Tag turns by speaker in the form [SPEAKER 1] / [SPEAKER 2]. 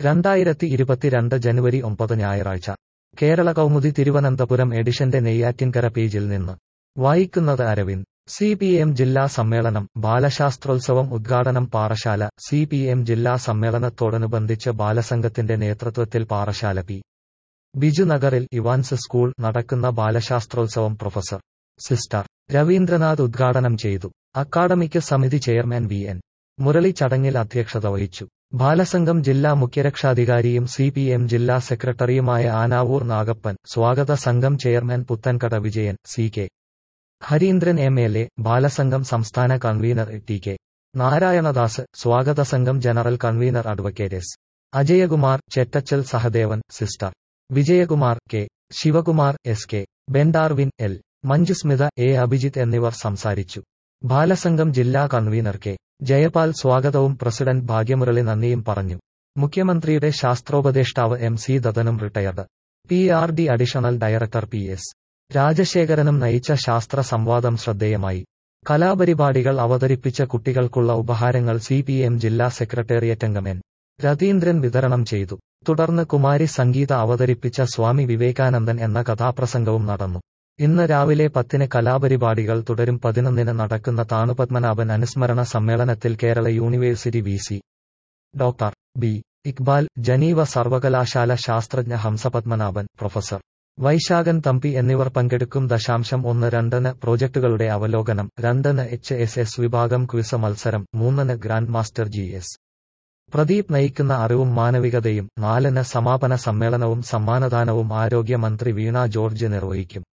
[SPEAKER 1] രണ്ടായിരത്തി ഇരുപത്തിരണ്ട് ജനുവരി ഒമ്പത് ഞായറാഴ്ച കേരള കൗമുദി തിരുവനന്തപുരം എഡിഷന്റെ നെയ്യാറ്റിൻകര പേജിൽ നിന്ന് വായിക്കുന്നത് അരവിന്ദ് സി പി എം ജില്ലാ സമ്മേളനം ബാലശാസ്ത്രോത്സവം ഉദ്ഘാടനം പാറശാല സി പി എം ജില്ലാ സമ്മേളനത്തോടനുബന്ധിച്ച് ബാലസംഘത്തിന്റെ നേതൃത്വത്തിൽ പാറശാല പി ബിജു നഗറിൽ ഇവാൻസ് സ്കൂൾ നടക്കുന്ന ബാലശാസ്ത്രോത്സവം പ്രൊഫസർ സിസ്റ്റർ രവീന്ദ്രനാഥ് ഉദ്ഘാടനം ചെയ്തു അക്കാദമിക് സമിതി ചെയർമാൻ വി എൻ മുരളി ചടങ്ങിൽ അധ്യക്ഷത വഹിച്ചു ബാലസംഘം ജില്ലാ മുഖ്യരക്ഷാധികാരിയും സി പി എം ജില്ലാ സെക്രട്ടറിയുമായ ആനാവൂർ നാഗപ്പൻ സ്വാഗത സംഘം chairman Puthenkada Vijayan C K Harindran M L A Balasangham സംസ്ഥാന കൺവീനർ ടി കെ നാരായണദാസ് സ്വാഗത സംഘം general convener advocate S Ajayakumar Chettachal Sahadevan sister Vijayakumar K Sivakumar S K Bendarvin L Manjusmitha A Abhijith എന്നിവർ സംസാരിച്ചു ബാലസംഘം ജില്ലാ കൺവീനർ കെ ജയപാൽ സ്വാഗതവും പ്രസിഡന്റ് ഭാഗ്യമുരളി നന്ദിയും പറഞ്ഞു മുഖ്യമന്ത്രിയുടെ ശാസ്ത്രോപദേഷ്ടാവ് എം സി ദത്തനും retired P R D additional director P S രാജശേഖരനും നയിച്ച ശാസ്ത്ര സംവാദം ശ്രദ്ധേയമായി കലാപരിപാടികൾ അവതരിപ്പിച്ച കുട്ടികൾക്കുള്ള ഉപഹാരങ്ങൾ സി പി എം ജില്ലാ സെക്രട്ടേറിയറ്റ് അംഗം എൻ രതീന്ദ്രൻ വിതരണം ചെയ്തു തുടർന്ന് കുമാരി സംഗീത അവതരിപ്പിച്ച സ്വാമി വിവേകാനന്ദൻ എന്ന കഥാപ്രസംഗവും നടന്നു ഇന്ന് രാവിലെ പത്തിന് കലാപരിപാടികൾ തുടരും പതിനൊന്നിന് നടക്കുന്ന താണുപത്മനാഭൻ അനുസ്മരണ സമ്മേളനത്തിൽ Kerala university V C doctor B Iqbal Geneva സർവകലാശാല ശാസ്ത്രജ്ഞ ഹംസപത്മനാഭൻ പ്രൊഫസർ വൈശാഖൻ തമ്പി എന്നിവർ പങ്കെടുക്കും ദശാംശം ഒന്ന് രണ്ടിന് പ്രോജക്ടുകളുടെ അവലോകനം രണ്ടിന് എച്ച് എസ് എസ് വിഭാഗം ക്വിസ് മത്സരം മൂന്നിന് grand master G S Pradeep നയിക്കുന്ന അറിവും മാനവികതയും നാലിന് സമാപന സമ്മേളനവും സമ്മാനദാനവും ആരോഗ്യമന്ത്രി വീണ ജോർജ് നിർവഹിക്കും